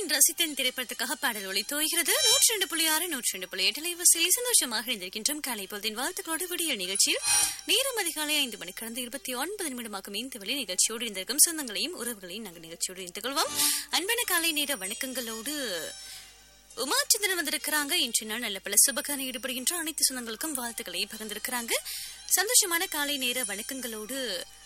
பார்த்தேன் ரசித்தன் திரைப்படத்துக்காக பாடல் ஒளி தோய்கிறது நூற்றி ரெண்டு புள்ளி ஆறு நூற்றி ரெண்டு புள்ளி எட்டு லைவசில் சந்தோஷமாக இணைந்திருக்கின்றோம் காலை பொழுதின் வாழ்த்துக்களோடு விடிய நிகழ்ச்சியில் நேரம் அதிகாலை ஐந்து மணி கடந்து இருபத்தி ஒன்பது நிமிடமாகும் இந்த வழி நிகழ்ச்சியோடு இருந்திருக்கும் சொந்தங்களையும் உறவுகளையும் நாங்கள் நிகழ்ச்சியோடு இணைத்துக் கொள்வோம் அன்பான காலை நேர வணக்கங்களோடு உமாச்சந்திரன் வந்திருக்கிறாங்க இன்று நாள் நல்ல பல சுபகாரம் ஈடுபடுகின்ற அனைத்து சொந்தங்களுக்கும் வாழ்த்துக்களை பகிர்ந்திருக்கிறாங்க சந்தோஷமான காலை நேர வணக்கங்களோடு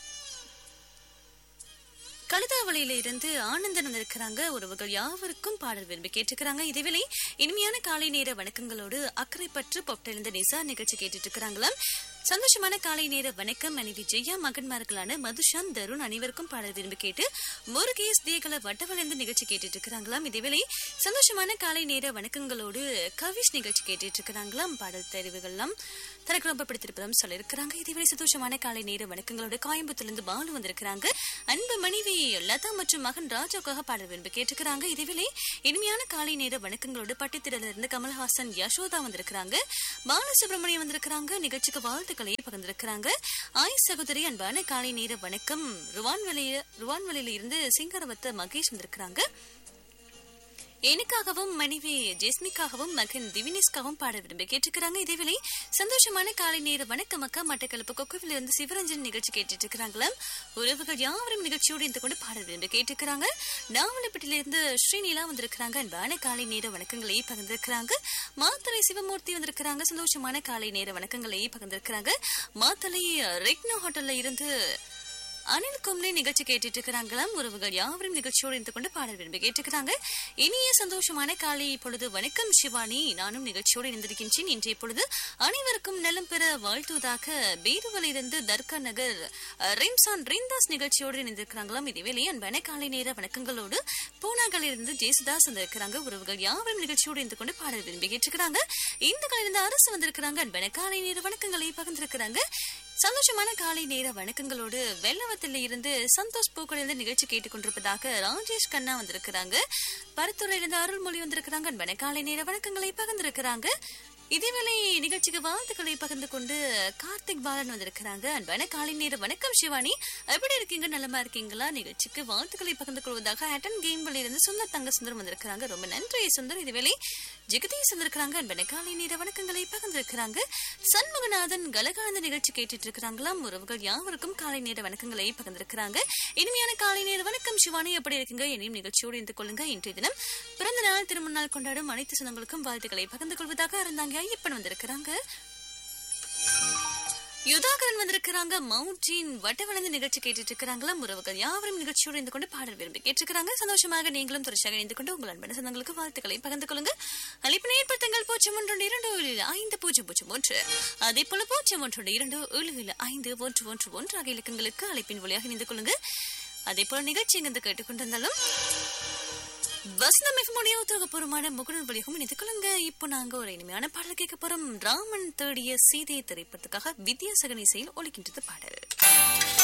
கழுதாவளியில இருந்து ஆனந்தன் வந்திருக்கிறாங்க உறவுகள் யாவருக்கும் பாடல் விரும்பி கேட்டுக்கிறாங்க இதேவேளை இனிமையான காலை நேர வணக்கங்களோடு அக்கறை பற்று பொட்டிருந்த நிசா நிகழ்ச்சி கேட்டுட்டு இருக்கிறாங்களாம் சந்தோஷமான காலை நேர வணக்கம் மனைவி ஜெயா மகன்மார்களான மதுஷான் தருண் அனைவருக்கும் பாடல் விரும்பி கேட்டு முருகேஷ் தேகல வட்டவளைந்து நிகழ்ச்சி கேட்டுட்டு இருக்கிறாங்களாம் இதேவேளை சந்தோஷமான காலை நேர வணக்கங்களோடு கவிஷ் நிகழ்ச்சி கேட்டுட்டு இருக்கிறாங்களாம் பாடல் தெரிவுகள்லாம் தனக்கு ரொம்ப பிடித்திருப்பதும் சொல்லியிருக்கிறாங்க இதேவேளை சந்தோஷமான காலை நேர வணக்கங்களோடு கோயம்புத்தூர்லேருந்து பாலு வந்திருக்கிறாங்க அன்பு மனைவி லதா மற்றும் மகன் ராஜாவுக்காக பாடல் விரும்பி கேட்டுக்கிறாங்க இதேவேளை இனிமையான காலை நேர வணக்கங்களோடு பட்டித்திரல இருந்து கமல்ஹாசன் யசோதா வந்திருக்கிறாங்க பாலசுப்ரமணியம் வந்திருக்கிறாங்க நிகழ்ச்சிக்கு வாழ்த்துக்களை பகிர்ந்திருக்கிறாங்க ஆய் சகோதரி அன்பான காலை நேர வணக்கம் ருவான்வெளியில ருவான்வெளியில இருந்து சிங்கரவத்த மகேஷ் வந்திருக்கிறாங்க எனக்காகவும் மனைவி ஜெஸ்மிக்காகவும் மகன் திவினேஷ்காகவும் பாட விரும்பி கேட்டுக்கிறாங்க இதேவேளை சந்தோஷமான காலை நேர வணக்கம் அக்கா மட்டக்களப்பு கொக்குவில் இருந்து சிவரஞ்சன் நிகழ்ச்சி கேட்டுட்டு இருக்கிறாங்களாம் உறவுகள் யாவரும் நிகழ்ச்சியோடு இருந்து கொண்டு பாட விரும்பி கேட்டுக்கிறாங்க நாவலப்பட்டில இருந்து ஸ்ரீநிலா வந்திருக்கிறாங்க அன்பான காலை நேர வணக்கங்களை பகிர்ந்திருக்கிறாங்க மாத்தலை சிவமூர்த்தி வந்திருக்கிறாங்க சந்தோஷமான காலை நேர வணக்கங்களை பகிர்ந்திருக்கிறாங்க மாத்தலை ரெக்னோ ஹோட்டல்ல இருந்து அனில் கும்ளே நிகழ்ச்சி கேட்டுட்டு இருக்கிறாங்களாம் உறவுகள் யாவரும் நிகழ்ச்சியோடு இருந்து கொண்டு பாடல் விரும்பி கேட்டுக்கிறாங்க இனிய சந்தோஷமான காலை இப்பொழுது வணக்கம் சிவானி நானும் நிகழ்ச்சியோடு இருந்திருக்கின்றேன் இன்றைய பொழுது அனைவருக்கும் நலம் பெற வாழ்த்துவதாக பேருவலிருந்து தர்கா நகர் அஹ், ரிம்சான் ரிந்தாஸ் நிகழ்ச்சியோடு இணைந்திருக்கிறாங்களாம் இதேவேளை அன்பான காலை நேர வணக்கங்களோடு பூனாகளிலிருந்து ஜேசுதாஸ் வந்திருக்கிறாங்க உறவுகள் யாவரும் நிகழ்ச்சியோடு இருந்து கொண்டு பாடல் விரும்பி கேட்டுக்கிறாங்க இந்த காலையிலிருந்து அரசு வந்திருக்கிறாங்க அன்பான காலை நேர வணக்கங்களை பகிர்ந்திருக்கிறாங்க சந்தோஷமான காலை நேர வணக்கங்களோடு வெள்ளவத்தில் இருந்து சந்தோஷ் பூக்களிலிருந்து நிகழ்ச்சி கேட்டுக்கொண்டிருப்பதாக ராஜேஷ் கண்ணா வந்திருக்கிறாங்க பருத்துறையிலிருந்து அருள்மொழி வந்திருக்கிறாங்க அன்பான காலை நேர வணக்கங்களை பகிர்ந்திருக்கிறாங்க இதேவேளை நிகழ்ச்சிக்கு வாழ்த்துக்களை பகிர்ந்து கொண்டு கார்த்திக் பாலன் வந்திருக்கிறாங்க அன்பான காலை நேர வணக்கம் சிவானி எப்படி இருக்கீங்க நலமா இருக்கீங்களா நிகழ்ச்சிக்கு வாழ்த்துக்களை பகிர்ந்து கொள்வதாக அட்டன் கேம்ல இருந்து சுந்தர் தங்க சுந்தரம் வந்திருக்கிறாங்க ரொம்ப நன்றி சுந்தர் இதுவேளை ஜெகதீஷ் வந்திருக்கிறாங்க அன்பான காலை நேர வணக்கங்களை பகிர்ந்திருக்கிறாங்க சண்முகநாதன் கலகானந்த நிகழ்ச்சி கேட்டுட்டு இருக்கிறாங்களாம் உறவுகள் யாவருக்கும் காலை நேர வணக்கங்களை பகிர்ந்திருக்கிறாங்க இனிமையான காலை நேர வணக்கம் சிவானி எப்படி இருக்கீங்க என்னையும் நிகழ்ச்சியோடு இருந்து கொள்ளுங்க இன்றைய தினம் பிறந்த நாள் திருமண நாள் கொண்டாடும் அனைத்து சொந்தங்களுக்கும் வாழ்த்துக்களை பகிர்ந்து கொள்வதாக இருந்தாங்க ஐயப்பன் வந்திருக்கிறாங்க யுதாகரன் வந்திருக்கிறாங்க மவுண்டின் வட்டவளந்து நிகழ்ச்சி கேட்டுட்டு இருக்கிறாங்களா உறவுகள் யாவரும் நிகழ்ச்சியோடு இருந்து கொண்டு பாடல் விரும்பி கேட்டிருக்கிறாங்க சந்தோஷமாக நீங்களும் தொடர்ச்சியாக இணைந்து கொண்டு உங்கள் அன்பான சொந்தங்களுக்கு வாழ்த்துக்களை பகிர்ந்து கொள்ளுங்க அழைப்பினை ஏற்படுத்துங்கள் பூஜ்ஜியம் ஒன்று இரண்டு ஏழு ஐந்து பூஜ்ஜியம் பூஜ்ஜியம் ஒன்று அதே போல பூஜ்ஜியம் ஒன்று இரண்டு ஏழு ஏழு ஐந்து ஒன்று ஒன்று ஒன்று ஆகிய இலக்கங்களுக்கு அழைப்பின் வழியாக இணைந்து கொள்ளுங்க அதே போல நிகழ்ச்சி எங்கிருந்து கேட்டுக்கொண்டிருந்தாலும் வசந்தம் மிகமுடைய உத்தியோகபூர்வமான முகநூல் வழியாகவும் இணைத்துக் கொள்ளுங்க இப்போ நாங்க ஒரு இனிமையான பாடல் கேட்க போறோம் ராமன் தேடிய சீதை திரைப்படத்துக்காக வித்யாசகன் இசையில் ஒலிக்கின்றது பாடல்